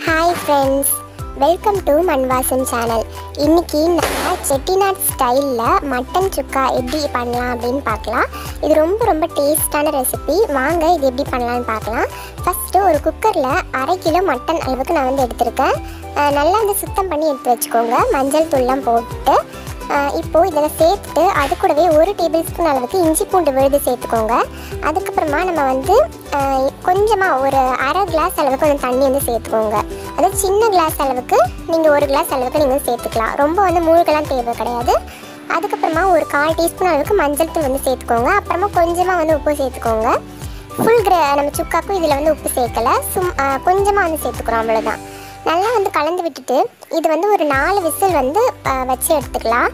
hi friends welcome to Manvasan channel இன்னைக்கு நம்ம செட்டிநாட் ஸ்டைலில் மட்டன் சுக்கா எப்படி பண்ணலாம் அப்படின்னு பார்க்கலாம் இது ரொம்ப ரொம்ப டேஸ்டான ரெசிபி வாங்க இது எப்படி பண்ணலாம்னு பார்க்கலாம் ஃபஸ்ட்டு ஒரு குக்கரில் அரை கிலோ மட்டன் அளவுக்கு நான் வந்து எடுத்திருக்கேன் அஹ் நல்லா வந்து சுத்தம் பண்ணி எடுத்து வச்சுக்கோங்க மஞ்சள் தூள்லாம் போட்டு ஆஹ் இப்போ இதில் சேர்த்துட்டு அது கூடவே ஒரு டேபிள் ஸ்பூன் அளவுக்கு இஞ்சி பூண்டு விழுது சேர்த்துக்கோங்க அதுக்கப்புறமா நம்ம வந்து கொஞ்சமாக ஒரு அரை கிளாஸ் அளவுக்கு வந்து தண்ணி வந்து சேர்த்துக்கோங்க அதாவது சின்ன கிளாஸ் அளவுக்கு நீங்கள் ஒரு கிளாஸ் அளவுக்கு நீங்கள் சேர்த்துக்கலாம் ரொம்ப வந்து மூழ்கெல்லாம் தேவை கிடையாது அதுக்கப்புறமா ஒரு கால் டீஸ்பூன் அளவுக்கு மஞ்சள் தூள் வந்து சேர்த்துக்கோங்க அப்புறமா கொஞ்சமாக வந்து உப்பு சேர்த்துக்கோங்க ஃபுல் கிர நம்ம சுக்காக்கும் இதில் வந்து உப்பு சேர்க்கலை சும் கொஞ்சமாக வந்து சேர்த்துக்கிறோம் அவ்வளோதான் நல்லா வந்து கலந்து விட்டுட்டு இது வந்து ஒரு நாலு விசில் வந்து ஆஹ், வச்சு எடுத்துக்கலாம்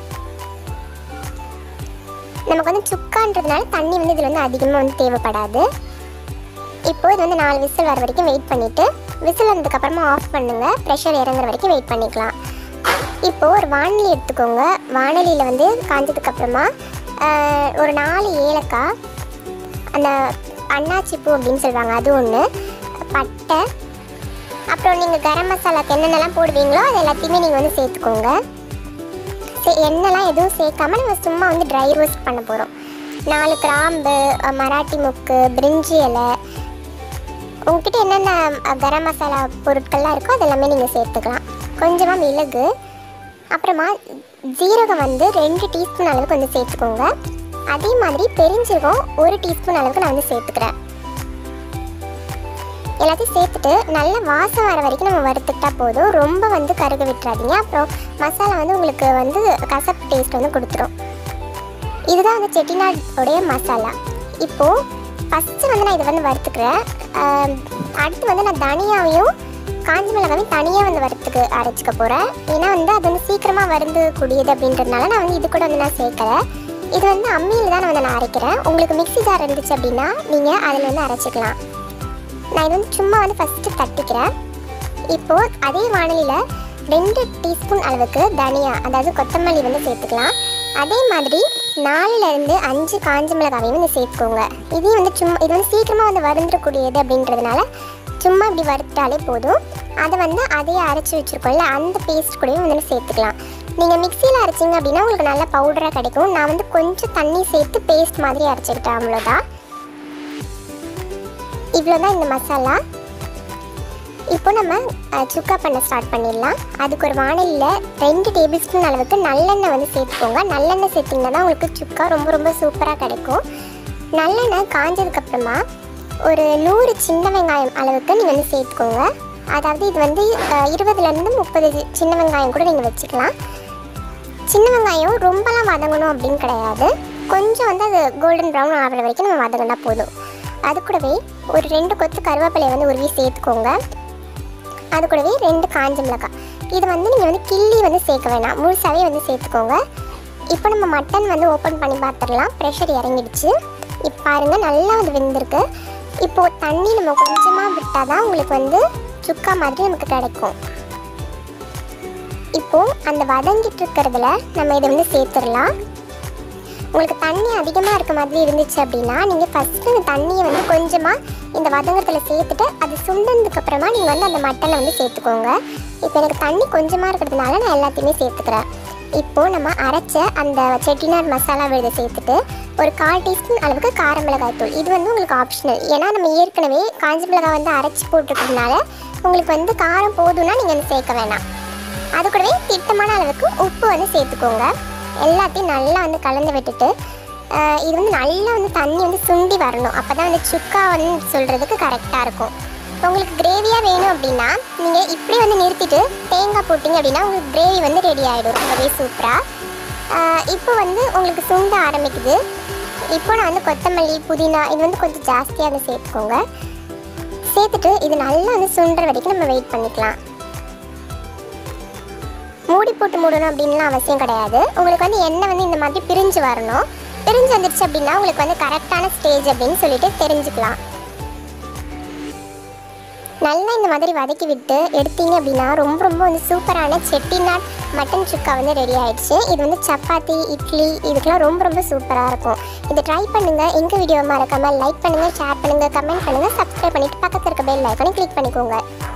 நமக்கு வந்து சுக்கான்றதுனால தண்ணி வந்து இதில் வந்து அதிகமாக வந்து தேவைப்படாது இப்போ இது வந்து நாலு விசில் வர வரைக்கும் வெயிட் பண்ணிவிட்டு விசில் வந்ததுக்கப்புறமா ஆஃப் பண்ணுங்கள் ப்ரெஷர் இறங்குற வரைக்கும் வெயிட் பண்ணிக்கலாம் இப்போ ஒரு வானொலி எடுத்துக்கோங்க வானொலியில் வந்து காஞ்சதுக்கப்புறமா ஆஹ், ஒரு நாலு ஏலக்காய் அந்த அன்னாச்சி பூ அப்படின்னு சொல்லுவாங்க அது ஒன்று பட்டை அப்புறம் நீங்கள் கரம் மசாலாக்கு என்னென்னலாம் போடுவீங்களோ அது எல்லாத்தையுமே நீங்கள் வந்து சேர்த்துக்கோங்க சே- எண்ணெய்லாம் எதுவும் சேர்க்காம நம்ம சும்மா வந்து ட்ரை ரோஸ்ட் பண்ண போகிறோம் நாலு கிராம்பு அஹ், மராட்டி முக்கு பிரிஞ்சி இலை உங்ககிட்ட என்னென்ன அஹ், கரம் மசாலா பொருட்கள்லாம் இருக்கோ அதெல்லாமே நீங்கள் சேர்த்துக்கலாம் கொஞ்சமாக மிளகு அப்புறமா ஜீரகம் வந்து ரெண்டு டீஸ்பூன் அளவுக்கு வந்து சேர்த்துக்கோங்க அதே மாதிரி பெருஞ்சீரகம் ஒரு டீஸ்பூன் அளவுக்கு நான் வந்து சேர்த்துக்கிறேன் எல்லாத்தையும் சேர்த்துட்டு நல்ல வாசம் வர வரைக்கும் நம்ம வறுத்துக்கிட்டா போதும் ரொம்ப வந்து கருக விட்டுறாதீங்க அப்புறம் மசாலா வந்து உங்களுக்கு வந்து கசப்பு டேஸ்ட் வந்து கொடுத்துரும் இதுதான் வந்து செட்டிநாடுடைய மசாலா இப்போது ஃபஸ்ட்டு வந்து நான் இதை வந்து வறுத்துக்கிறேன் ஆம், அடுத்து வந்து நான் தனியாவையும் காஞ்சி மிளகாவையும் தனியாக வந்து வறுத்துக்கு அரைச்சிக்க போகிறேன் ஏன்னா வந்து அது வந்து சீக்கிரமாக வருந்து கூடியது அப்படின்றதுனால நான் வந்து இது கூட வந்து நான் சேர்க்கலை இது வந்து அம்மியில் தான் நான் வந்து நான் அரைக்கிறேன் உங்களுக்கு மிக்ஸி ஜார் இருந்துச்சு அப்படின்னா நீங்கள் அதில் வந்து அரைச்சிக்கலாம் நான் இது வந்து சும்மா வந்து ஃபஸ்ட்டு தட்டிக்கிறேன் இப்போது அதே வானலியில் ரெண்டு டீஸ்பூன் அளவுக்கு தனியா அதாவது கொத்தமல்லி வந்து சேர்த்துக்கலாம் அதே மாதிரி நாலுலேருந்து அஞ்சு காஞ்ச மிளகாவையும் வந்து சேர்த்துக்கோங்க இதையும் வந்து சும்மா இது வந்து சீக்கிரமாக வந்து வறுந்துடக்கூடியது அப்படின்றதுனால சும்மா இப்படி வறுத்தாலே போதும் அதை வந்து அதையே அரைச்சி வச்சுருக்கோம்ல அந்த பேஸ்ட் கூடயும் வந்து சேர்த்துக்கலாம் நீங்கள் மிக்சியில் அரைச்சிங்க அப்படின்னா உங்களுக்கு நல்ல பவுடராக கிடைக்கும் நான் வந்து கொஞ்சம் தண்ணி சேர்த்து பேஸ்ட் மாதிரி அரைச்சிக்கிட்டேன் அவ்வளோதான் இவ்வளோதான் இந்த மசாலா இப்போ நம்ம அஹ், சுக்கா பண்ண ஸ்டார்ட் பண்ணிடலாம் அதுக்கு ஒரு வானலியில் ரெண்டு டேபிள் ஸ்பூன் அளவுக்கு நல்லெண்ணெய் வந்து சேர்த்துக்கோங்க நல்லெண்ணெய் சேர்த்திங்கன்னா தான் உங்களுக்கு சுக்கா ரொம்ப ரொம்ப சூப்பராக கிடைக்கும் நல்லெண்ணெய் காஞ்சதுக்கப்புறமா ஒரு நூறு சின்ன வெங்காயம் அளவுக்கு நீங்கள் வந்து சேர்த்துக்கோங்க அதாவது இது வந்து அஹ், இருபதுலேருந்து முப்பது சின்ன வெங்காயம் கூட நீங்கள் வச்சுக்கலாம் சின்ன வெங்காயம் ரொம்பலாம் வதங்கணும் அப்படின்னு கிடையாது கொஞ்சம் வந்து அது கோல்டன் ப்ரௌன் ஆகிற வரைக்கும் நம்ம வதங்கினா போதும் அது கூடவே ஒரு ரெண்டு கொத்து கருவேப்பிலையை வந்து உருவி சேர்த்துக்கோங்க அது கூடவே ரெண்டு காஞ்ச மிளகாய் இது வந்து நீங்கள் வந்து கிள்ளி வந்து சேர்க்க வேணாம் முழுசாவே வந்து சேர்த்துக்கோங்க இப்போ நம்ம மட்டன் வந்து ஓப்பன் பண்ணி பார்த்துடலாம் ப்ரெஷர் இறங்கிடுச்சு இப்போ பாருங்கள் நல்லா வந்து வெந்திருக்கு இப்போது தண்ணி நம்ம கொஞ்சமாக விட்டால் தான் உங்களுக்கு வந்து சுக்கா மாதிரி நமக்கு கிடைக்கும் இப்போது அந்த வதங்கிட்டு இருக்கிறதுல நம்ம இதை வந்து சேர்த்துடலாம் உங்களுக்கு தண்ணி அதிகமாக இருக்க மாதிரி இருந்துச்சு அப்படின்னா நீங்கள் ஃபஸ்ட்டு இந்த தண்ணியை வந்து கொஞ்சமாக இந்த வதங்கத்தில் சேர்த்துட்டு அது சுண்டதுக்கு அப்புறமா நீங்கள் வந்து அந்த மட்டனை வந்து சேர்த்துக்கோங்க இப்போ எனக்கு தண்ணி கொஞ்சமாக இருக்கிறதுனால நான் எல்லாத்தையுமே சேர்த்துக்கிறேன் இப்போது நம்ம அரைச்ச அந்த செட்டிநாட் மசாலா விழுதை சேர்த்துட்டு ஒரு கால் டீஸ்பூன் அளவுக்கு கார மிளகாய் தூள் இது வந்து உங்களுக்கு ஆப்ஷனல் ஏன்னா நம்ம ஏற்கனவே காஞ்ச மிளகாய் வந்து அரைச்சி போட்டிருக்கிறதுனால உங்களுக்கு வந்து காரம் போதும்னா நீங்கள் வந்து சேர்க்க வேணாம் அது கூடவே திட்டமான அளவுக்கு உப்பு வந்து சேர்த்துக்கோங்க எல்லாத்தையும் நல்லா வந்து கலந்து விட்டுட்டு ஆஹ் இது வந்து நல்லா வந்து தண்ணி வந்து சுண்டி வரணும் அப்போ தான் வந்து சுக்கா வந்து சொல்கிறதுக்கு கரெக்டாக இருக்கும் இப்போ உங்களுக்கு கிரேவியாக வேணும் அப்படின்னா நீங்கள் இப்படி வந்து நிறுத்திட்டு தேங்காய் போட்டிங்க அப்படின்னா உங்களுக்கு கிரேவி வந்து ரெடி ஆகிடும் ரொம்பவே சூப்பராக இப்போ வந்து உங்களுக்கு சுண்ட ஆரம்பிக்குது இப்போ நான் வந்து கொத்தமல்லி புதினா இது வந்து கொஞ்சம் ஜாஸ்தியாக வந்து சேர்த்துக்கோங்க சேர்த்துட்டு இது நல்லா வந்து சுண்டுற வரைக்கும் நம்ம வெயிட் பண்ணிக்கலாம் மூடி போட்டு மூடணும் அப்படின்லாம் அவசியம் கிடையாது உங்களுக்கு வந்து எண்ணெய் வந்து இந்த மாதிரி பிரிஞ்சு வரணும் பிரிஞ்சு வந்துருச்சு அப்படின்னா உங்களுக்கு வந்து கரெக்டான ஸ்டேஜ் அப்படின்னு சொல்லிட்டு தெரிஞ்சுக்கலாம் நல்லா இந்த மாதிரி வதக்கி விட்டு எடுத்தீங்க அப்படின்னா ரொம்ப ரொம்ப வந்து சூப்பரான செட்டிநாட் மட்டன் சுக்கா வந்து ரெடி ஆயிடுச்சு இது வந்து சப்பாத்தி இட்லி இதுக்கெல்லாம் ரொம்ப ரொம்ப சூப்பராக இருக்கும் இதை ட்ரை பண்ணுங்கள் எங்கள் வீடியோ மறக்காமல் லைக் பண்ணுங்கள் ஷேர் பண்ணுங்கள் கமெண்ட் பண்ணுங்கள் சப்ஸ்கிரைப் பண்ணிவிட்டு பக்கத்தில் இருக்க பெல் ஐக்கானை கிளிக் பண்ணிக்கோங்க